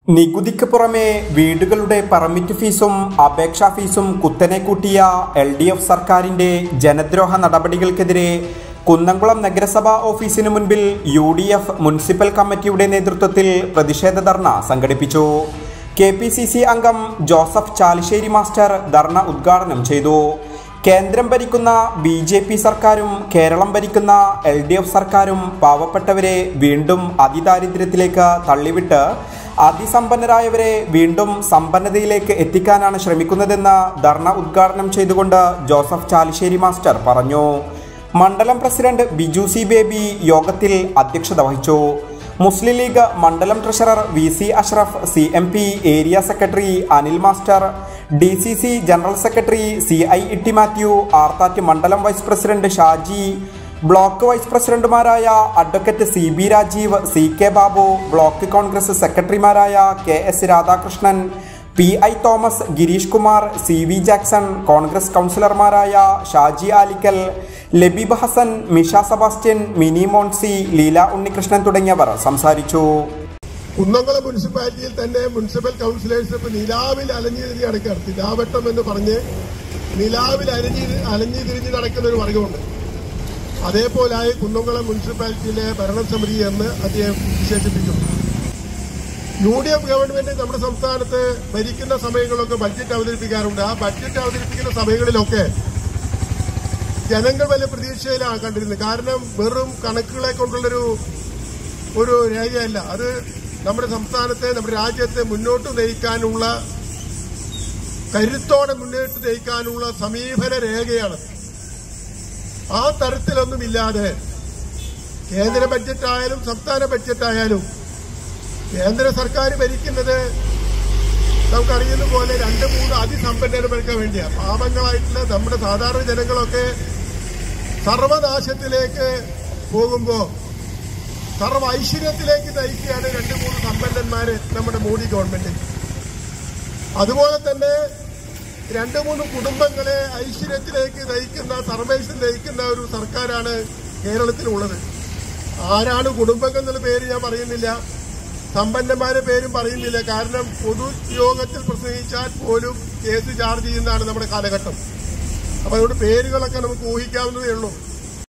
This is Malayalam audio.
നികുതിക്ക് പുറമെ വീടുകളുടെ പെർമിറ്റ് ഫീസും അപേക്ഷാ ഫീസും കുത്തനെ കൂട്ടിയ എൽ ഡി എഫ് സർക്കാരിന്റെ ജനദ്രോഹ നടപടികൾക്കെതിരെ കുന്നംകുളം നഗരസഭാ ഓഫീസിന് മുൻപിൽ യു ഡി എഫ് മുനിസിപ്പൽ കമ്മിറ്റിയുടെ നേതൃത്വത്തിൽ പ്രതിഷേധ ധർണ സംഘടിപ്പിച്ചു കെ പി സി സി അംഗം ജോസഫ് ചാലിശ്ശേരി മാസ്റ്റർ ധർണ ഉദ്ഘാടനം ചെയ്തു കേന്ദ്രം ഭരിക്കുന്ന ബി ജെ പി സർക്കാരും കേരളം ഭരിക്കുന്ന എൽ ഡി എഫ് സർക്കാരും പാവപ്പെട്ടവരെ വീണ്ടും അതിദാരിദ്ര്യത്തിലേക്ക് തള്ളിവിട്ട് അതിസമ്പന്നരായവരെ വീണ്ടും സമ്പന്നതയിലേക്ക് എത്തിക്കാനാണ് ശ്രമിക്കുന്നതെന്ന് ധർണ ഉദ്ഘാടനം ചെയ്തുകൊണ്ട് ജോസഫ് ചാലിശ്ശേരി മാസ്റ്റർ പറഞ്ഞു മണ്ഡലം പ്രസിഡന്റ് ബിജു സി ബേബി യോഗത്തിൽ അധ്യക്ഷത വഹിച്ചു മുസ്ലിം ലീഗ് മണ്ഡലം treasurer V C Ashraf C M P area secretary Anil master D C C general secretary C I Itty Mathew Arthat മണ്ഡലം vice president Shaji block vice പ്രസിഡന്റുമാരായ advocate C B Rajeev C K Babu block Congress സെക്രട്ടറിമാരായ K S Radhakrishnan P I Thomas Girish Kumar C V Jackson Congress കൗൺസിലർമാരായ ഷാജി ആലിക്കൽ ലബീബ് ഹസൻ മിഷ സെബാസ്റ്റ്യൻ മിനി മോൺസി ലീല ഉണ്ണികൃഷ്ണൻ തുടങ്ങിയവർ സംസാരിച്ചു കുന്നംകുളം മുനിസിപ്പാലിറ്റിയിൽ തന്നെ മുനിസിപ്പൽ കൗൺസിലേഴ്സ് ഇപ്പൊ നിലാവിൽ അലഞ്ഞു തിരിഞ്ഞ് നടക്കുകയാണ് നിലാവട്ടം എന്ന് പറഞ്ഞ് നിലാവിൽ അലഞ്ഞ് അലഞ്ഞു തിരിഞ്ഞ് നടക്കുന്ന ഒരു വർഗമുണ്ട് അതേപോലായി കുന്നംകുളം മുനിസിപ്പാലിറ്റിയിലെ ഭരണസമിതി എന്ന് അദ്ദേഹം വിശേഷിപ്പിച്ചു യു ഡി എഫ് ഗവൺമെന്റ് നമ്മുടെ സംസ്ഥാനത്ത് ഭരിക്കുന്ന സമയങ്ങളിലൊക്കെ ബഡ്ജറ്റ് അവതരിപ്പിക്കാറുണ്ട് ആ ബഡ്ജറ്റ് അവതരിപ്പിക്കുന്ന സമയങ്ങളിലൊക്കെ ജനങ്ങൾ വലിയ പ്രതീക്ഷയിലാണ് കണ്ടിരുന്നത് കാരണം വെറും കണക്കുകളെ കൊണ്ടുള്ളൊരു ഒരു രേഖയല്ല അത് നമ്മുടെ സംസ്ഥാനത്തെ നമ്മുടെ രാജ്യത്തെ മുന്നോട്ട് നയിക്കാനുള്ള കരുത്തോടെ മുന്നോട്ട് നയിക്കാനുള്ള സമീപന രേഖയാണ് ആ തരത്തിലൊന്നുമില്ലാതെ കേന്ദ്ര ബഡ്ജറ്റ് ആയാലും സംസ്ഥാന ബഡ്ജറ്റ് ആയാലും കേന്ദ്ര സർക്കാർ ഭരിക്കുന്നത് നമുക്കറിയുന്ന പോലെ രണ്ട് മൂന്ന് അതിസമ്പന്നർക്ക് വേണ്ടിയാണ് പാവങ്ങളായിട്ടുള്ള നമ്മുടെ സാധാരണ ജനങ്ങളൊക്കെ സർവനാശത്തിലേക്ക് പോകുമ്പോൾ സർവ ഐശ്വര്യത്തിലേക്ക് നയിക്കുകയാണ് രണ്ട് മൂന്ന് സമ്പന്നന്മാര് നമ്മുടെ മോഡി ഗവൺമെന്റ് അതുപോലെ തന്നെ രണ്ട് മൂന്ന് കുടുംബങ്ങളെ ഐശ്വര്യത്തിലേക്ക് നയിക്കുന്ന സർവേഷൻ നയിക്കുന്ന ഒരു സർക്കാരാണ് കേരളത്തിലുള്ളത് ആരാണ് കുടുംബങ്ങൾ എന്നുള്ള പേര് ഞാൻ പറയുന്നില്ല സമ്പന്നന്മാരുടെ പേരും പറയുന്നില്ല കാരണം പൊതുയോഗത്തിൽ പ്രസംഗിച്ചാൽ പോലും കേസ് ചാർജ് ചെയ്യുന്നതാണ് നമ്മുടെ കാലഘട്ടം അപ്പൊ അതുകൊണ്ട് പേരുകളൊക്കെ നമുക്ക് ഊഹിക്കാവുന്നതേ ഉള്ളൂ